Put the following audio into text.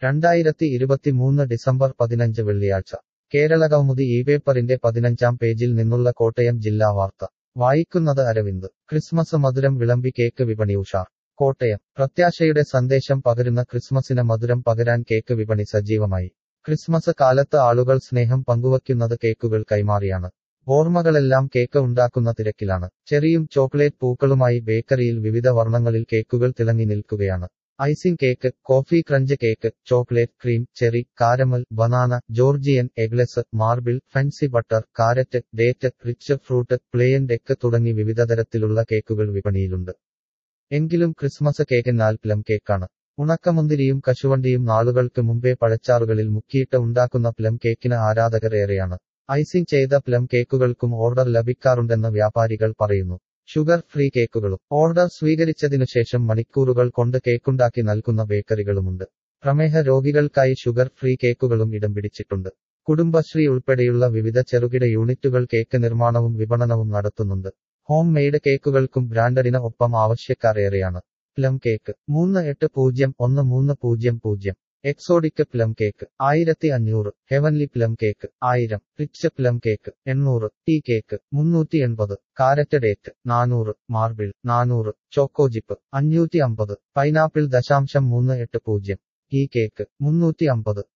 രണ്ടായിരത്തി ഇരുപത്തിമൂന്ന് ഡിസംബർ പതിനഞ്ച് വെള്ളിയാഴ്ച കേരളകൗമുദി ഈ പേപ്പറിന്റെ പതിനഞ്ചാം പേജിൽ നിന്നുള്ള കോട്ടയം ജില്ലാ വാർത്ത വായിക്കുന്നത് അരവിന്ദ് ക്രിസ്മസ് മധുരം വിളമ്പി കേക്ക് വിപണി ഉഷാർ കോട്ടയം പ്രത്യാശയുടെ സന്ദേശം പകരുന്ന ക്രിസ്മസിന് മധുരം പകരാൻ കേക്ക് വിപണി സജീവമായി ക്രിസ്മസ് കാലത്ത് ആളുകൾ സ്നേഹം പങ്കുവയ്ക്കുന്നത് കേക്കുകൾ കൈമാറിയാണ് ഓർമ്മകളെല്ലാം കേക്ക് ഉണ്ടാക്കുന്ന തിരക്കിലാണ് ചെറിയും ചോക്ലേറ്റ് പൂക്കളുമായി ബേക്കറിയിൽ വിവിധ വർണ്ണങ്ങളിൽ കേക്കുകൾ തിളങ്ങി നിൽക്കുകയാണ് icing cake coffee crunch cake chocolate cream cherry caramel banana Georgian eggless marble fancy butter carrot date rich fruit plain deck തുടങ്ങി വിവിധ തരത്തിലുള്ള കേക്കുകൾ വിപണിയിലുണ്ട് എങ്കിലും ക്രിസ്മസ് കേക്കെന്നാൽ പ്ലം കേക്കാണ് ഉണക്കമുന്തിരിയും കശുവണ്ടിയും നാളുകൾക്ക് മുമ്പേ പഴച്ചാറുകളിൽ മുക്കിയിട്ട് ഉണ്ടാക്കുന്ന പ്ലം കേക്കിന് ആരാധകർ ഏറെയാണ് ഐസിംഗ് ചെയ്ത പ്ലം കേക്കുകൾക്കും ഓർഡർ ലഭിക്കാറുണ്ടെന്ന് വ്യാപാരികൾ പറയുന്നു ഷുഗർ ഫ്രീ കേക്കുകളും ഓർഡർ സ്വീകരിച്ചതിനു ശേഷം മണിക്കൂറുകൾ കൊണ്ട് കേക്കുണ്ടാക്കി നൽകുന്ന ബേക്കറികളുമുണ്ട് പ്രമേഹ രോഗികൾക്കായി ഷുഗർ ഫ്രീ കേക്കുകളും ഇടം പിടിച്ചിട്ടുണ്ട് കുടുംബശ്രീ ഉൾപ്പെടെയുള്ള വിവിധ ചെറുകിട യൂണിറ്റുകൾ കേക്ക് നിർമ്മാണവും വിപണനവും നടത്തുന്നുണ്ട് ഹോം മെയ്ഡ് കേക്കുകൾക്കും ബ്രാൻഡഡിന് ഒപ്പം ആവശ്യക്കാർ ഏറെയാണ് പ്ലം കേക്ക് മൂന്ന് എട്ട് പൂജ്യം ഒന്ന് മൂന്ന് പൂജ്യം പൂജ്യം എക്സോഡിക് പ്ലം കേക്ക് ആയിരത്തി അഞ്ഞൂറ് ഹെവൻലി പ്ലം കേക്ക് ആയിരം റിച്ച് പ്ലം കേക്ക് എണ്ണൂറ് ടീ കേക്ക് മുന്നൂറ്റി എൺപത് കാരറ്റ് ഡേറ്റ് നാനൂറ് മാർബിൾ നാനൂറ് ചോക്കോജിപ്പ് അഞ്ഞൂറ്റി അമ്പത് പൈനാപ്പിൾ ദശാംശം മൂന്ന് എട്ട് പൂജ്യം ടീ കേക്ക് മുന്നൂറ്റി അമ്പത്